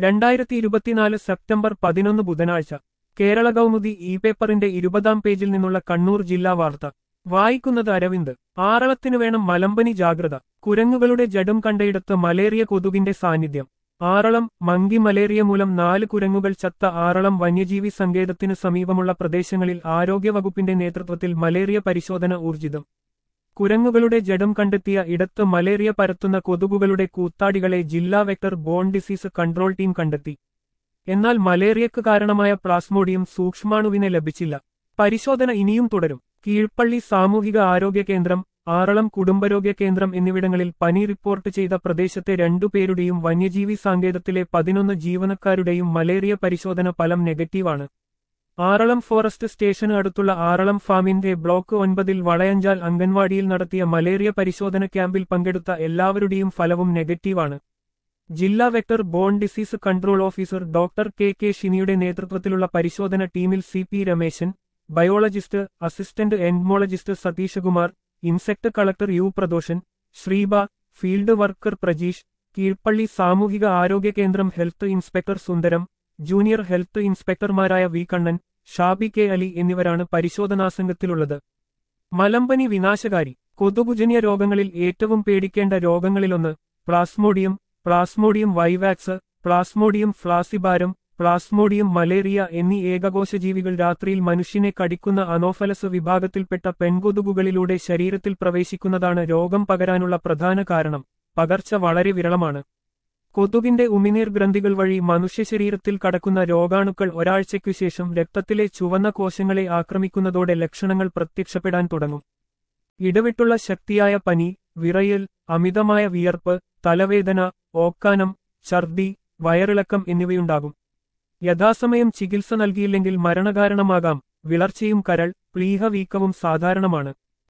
രണ്ടായിരത്തി ഇരുപത്തിനാല് സെപ്റ്റംബർ പതിനൊന്ന് ബുധനാഴ്ച കേരള കൗമുദി ഇ പേപ്പറിന്റെ ഇരുപതാം പേജിൽ നിന്നുള്ള കണ്ണൂർ ജില്ലാ വാർത്ത വായിക്കുന്നത് അരവിന്ദ് ആറളത്തിനു വേണം മലമ്പനി ജാഗ്രത കുരങ്ങുകളുടെ ജഡം കണ്ടയിടത്ത് മലേറിയ കൊതുകിന്റെ സാന്നിധ്യം ആറളം മങ്കി മലേറിയ മൂലം നാല് കുരങ്ങുകൾ ചത്ത ആറളം വന്യജീവി സങ്കേതത്തിനു സമീപമുള്ള പ്രദേശങ്ങളിൽ ആരോഗ്യവകുപ്പിന്റെ നേതൃത്വത്തിൽ മലേറിയ പരിശോധന ഊർജിതം കുരങ്ങുകളുടെ ജഡം കണ്ടെത്തിയ ഇടത്ത് മലേറിയ പരത്തുന്ന കൊതുകുകളുടെ കൂത്താടികളെ ജില്ലാ vector borne disease control team കണ്ടെത്തി എന്നാൽ മലേറിയക്ക് കാരണമായ പ്ലാസ്മോഡിയം സൂക്ഷ്മാണുവിനെ ലഭിച്ചില്ല പരിശോധന ഇനിയും തുടരും കീഴ്പള്ളി സാമൂഹിക ആരോഗ്യ കേന്ദ്രം ആറളം കുടുംബരോഗ്യ കേന്ദ്രം എന്നിവിടങ്ങളിൽ പനി റിപ്പോർട്ട് ചെയ്ത പ്രദേശത്തെ രണ്ടുപേരുടെയും വന്യജീവി സാങ്കേതത്തിലെ പതിനൊന്ന് ജീവനക്കാരുടെയും മലേറിയ പരിശോധന ഫലം നെഗറ്റീവാണ് ആറളം ഫോറസ്റ്റ് സ്റ്റേഷന് അടുത്തുള്ള ആറളം ഫാമിന്റെ ബ്ലോക്ക് ഒൻപതിൽ വളയഞ്ചാൽ അംഗൻവാടിയിൽ നടത്തിയ മലേറിയ പരിശോധന ക്യാമ്പിൽ പങ്കെടുത്ത എല്ലാവരുടെയും ഫലവും നെഗറ്റീവാണ് ജില്ലാ vector borne disease control officer doctor K K ഷിനിയുടെ നേതൃത്വത്തിലുള്ള പരിശോധന ടീമിൽ C P Rameshan biologist assistant entomologist Satheeshakumar insect collector U Pradoshan Sreeba field worker Prajeesh Keezhpally സാമൂഹിക ആരോഗ്യ കേന്ദ്രം health inspector Sundaram junior health ഇൻസ്പെക്ടർമാരായ വി കണ്ണൻ ഷാബി കെ അലി എന്നിവരാണ് പരിശോധനാസംഘത്തിലുള്ളത് മലമ്പനി വിനാശകാരി കൊതുകുജന്യ രോഗങ്ങളിൽ ഏറ്റവും പേടിക്കേണ്ട രോഗങ്ങളിലൊന്ന് plasmodium plasmodium vivax plasmodium falciparum plasmodium malaria എന്നീ ഏകകോശജീവികൾ രാത്രിയിൽ മനുഷ്യനെ കടിക്കുന്ന അനോഫലസ് വിഭാഗത്തിൽപ്പെട്ട പെൺകൊതുകുകളിലൂടെ ശരീരത്തിൽ പ്രവേശിക്കുന്നതാണ് രോഗം പകരാനുള്ള പ്രധാന കാരണം പകർച്ച വളരെ വിരളമാണ് കൊതുകിന്റെ ഉമിനീർ ഗ്രന്ഥികൾ വഴി മനുഷ്യ ശരീരത്തിൽ കടക്കുന്ന രോഗാണുക്കൾ ഒരാഴ്ചയ്ക്കു ശേഷം രക്തത്തിലെ ചുവന്ന കോശങ്ങളെ ആക്രമിക്കുന്നതോടെ ലക്ഷണങ്ങൾ പ്രത്യക്ഷപ്പെടാൻ തുടങ്ങും ഇടവിട്ടുള്ള ശക്തിയായ പനി വിറയൽ അമിതമായ വിയർപ്പ് തലവേദന ഓക്കാനം ഛർദി വയറിളക്കം എന്നിവയുണ്ടാകും യഥാസമയം ചികിത്സ നൽകിയില്ലെങ്കിൽ മരണകാരണമാകാം വിളർച്ചയും കരൾ പ്ലീഹ വീക്കവും സാധാരണമാണ്